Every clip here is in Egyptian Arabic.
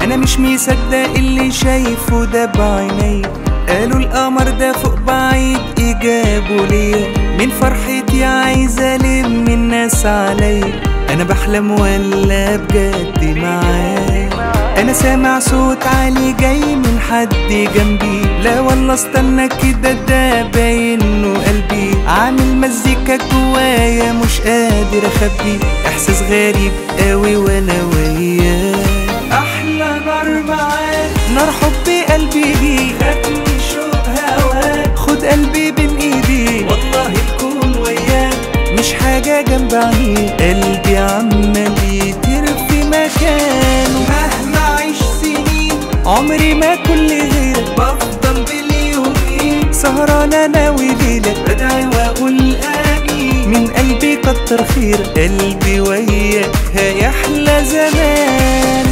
انا مش مصدق اللي شايفه ده بعيني قالوا القمر ده فوق بعيد اجابه ليه من فرحتي عايز الم الناس عليا انا بحلم ولا بجد معاه انا سامع صوت عالي جاي من حد جنبي لا والله استنى كده ده باين انه قلبي عامل مزيكا جوايا مش قادر اخبي احساس غريب قوي وانا وياه احلى نار معاك نار حب قلبي بيك خدني شوق هواك خد قلبي بين ايدي والله الكون وياك مش حاجة جنب عينيك قلبي عمال يطير في مكانه مهما اعيش سنين عمري ما كل غيرك بفضل باليومين سهران انا وليلك بدعي واقول امين من قلبي كتر خير قلبي وياك هيحلى زمان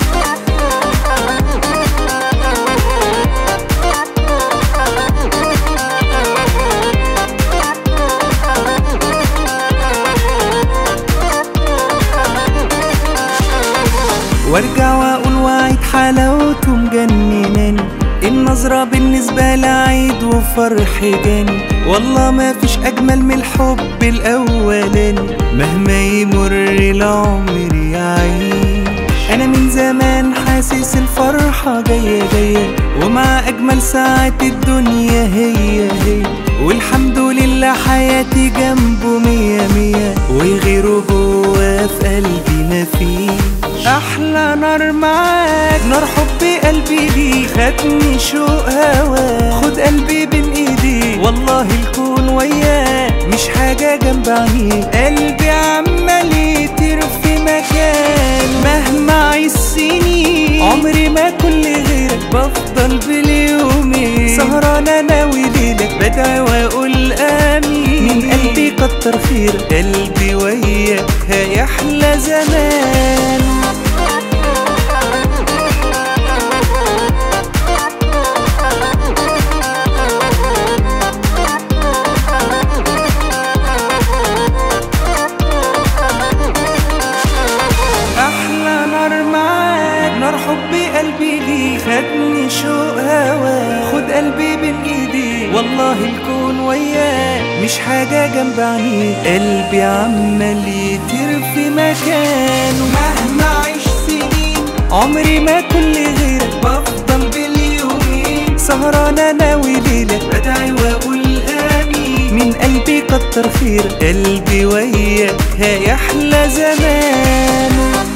وارجع واقول وعيد حلاوته مجنناني النظرة بالنسبة لعيد وفرح جاني والله ما فيش أجمل من الحب الأولاني مهما يمر العمر يعيش أنا من زمان حاسس الفرحة جاية جاية ومع أجمل ساعات الدنيا هي هي والحمد لله حياتي جنبه مية مية وغيره هو في قلبي مفيش أحلى نار معاك نار حب قلبي ليك خدني شوق هواك خد قلبي بين ايدي والله الكون وياك مش حاجة جنب عينيك قلبي عمال يطير في مكان مهما عيش سنين عمري ما كل غيرك بفضل باليومين سهران انا وليلك بدعي واقول امين من قلبي كتر خير قلبي وياك هيحلى زمان احلى نار معاك نار حب قلبي ليك خدني شوق هواك خد قلبي بين ايدي والله الكون وياك مش حاجة جنب عينيك قلبي عمال يطير في مكانه مهما اعيش سنين عمري ما كل غيرك بفضل باليومين سهران انا وليلك بدعي واقول امين من قلبي كتر خير قلبي وياك هيحلى زمان